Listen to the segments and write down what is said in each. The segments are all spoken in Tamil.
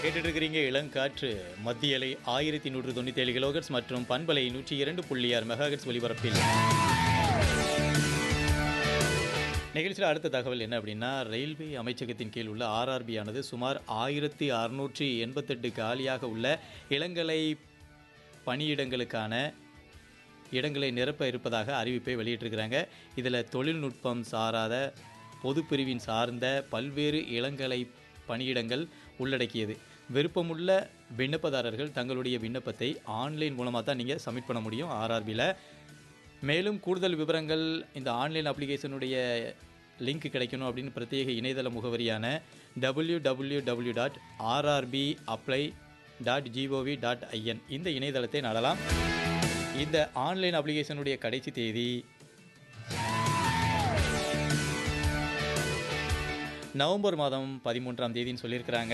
கேட்டுட்டு இருக்கிறீங்க இளங்காற்று மத்திய அலை ஆயிரத்தி நூற்று தொண்ணூற்றி ஏழு கிலோகட்ஸ் மற்றும் பண்பலை நூற்றி இரண்டு புள்ளி ஆறு மெகாஹெட்ஸ் ஒலிபரப்பில் நிகழ்ச்சியில் அடுத்த தகவல் என்ன அப்படின்னா ரயில்வே அமைச்சகத்தின் கீழ் உள்ள ஆர்ஆர்பி ஆனது சுமார் ஆயிரத்தி அறுநூற்றி எண்பத்தெட்டு காலியாக உள்ள இளங்கலை பணியிடங்களுக்கான இடங்களை நிரப்ப இருப்பதாக அறிவிப்பை வெளியிட்டிருக்கிறாங்க இதில் தொழில்நுட்பம் சாராத பொதுப்பிரிவின் சார்ந்த பல்வேறு இளங்கலை பணியிடங்கள் உள்ளடக்கியது விருப்பமுள்ள விண்ணப்பதாரர்கள் தங்களுடைய விண்ணப்பத்தை ஆன்லைன் மூலமாக தான் நீங்கள் சப்மிட் பண்ண முடியும் ஆர்ஆர்பியில் மேலும் கூடுதல் விவரங்கள் இந்த ஆன்லைன் அப்ளிகேஷனுடைய லிங்க் கிடைக்கணும் அப்படின்னு பிரத்யேக இணையதள முகவரியான W W W dot RRB apply dot G O V dot I N இந்த இணையதளத்தை நாடலாம் இந்த ஆன்லைன் அப்ளிகேஷனுடைய கடைசி தேதி நவம்பர் மாதம் பதிமூன்றாம் தேதின்னு சொல்லியிருக்கிறாங்க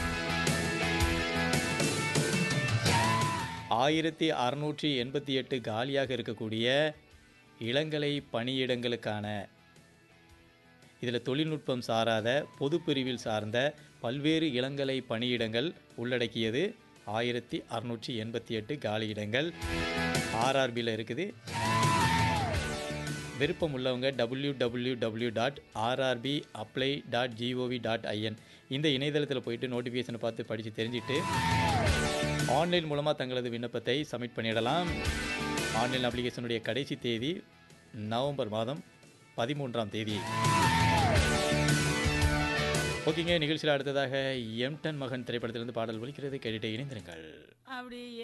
ஆயிரத்தி அறுநூற்றி எண்பத்தி எட்டு காலியாக இருக்கக்கூடிய இளங்கலை பணியிடங்களுக்கான இதில் தொழில்நுட்பம் சாராத பொதுப்பிரிவில் சார்ந்த பல்வேறு இளங்கலை பணியிடங்கள் உள்ளடக்கியது ஆயிரத்தி அறுநூற்றி எண்பத்தி எட்டு காலியிடங்கள் ஆர்ஆர்பியில் இருக்குது விருப்பம் உள்ளவங்க W W W dot RRB apply dot G O V dot I N இந்த இணையதளத்தில் போயிட்டு நோட்டிஃபிகேஷனை பார்த்து படித்து தெரிஞ்சுட்டு ஆன்லைன் மூலமாக தங்களது விண்ணப்பத்தை சப்மிட் பண்ணிடலாம் ஆன்லைன் அப்ளிகேஷனுடைய கடைசி தேதி நவம்பர் மாதம் பதிமூன்றாம் தேதி ஓகேங்க நிகழ்ச்சியில் அடுத்ததாக எம்டன் மகன் திரைப்படத்திலிருந்து பாடல் ஒலிக்கிறது கேட்டுட்டு இணைந்திருங்கள் அப்படி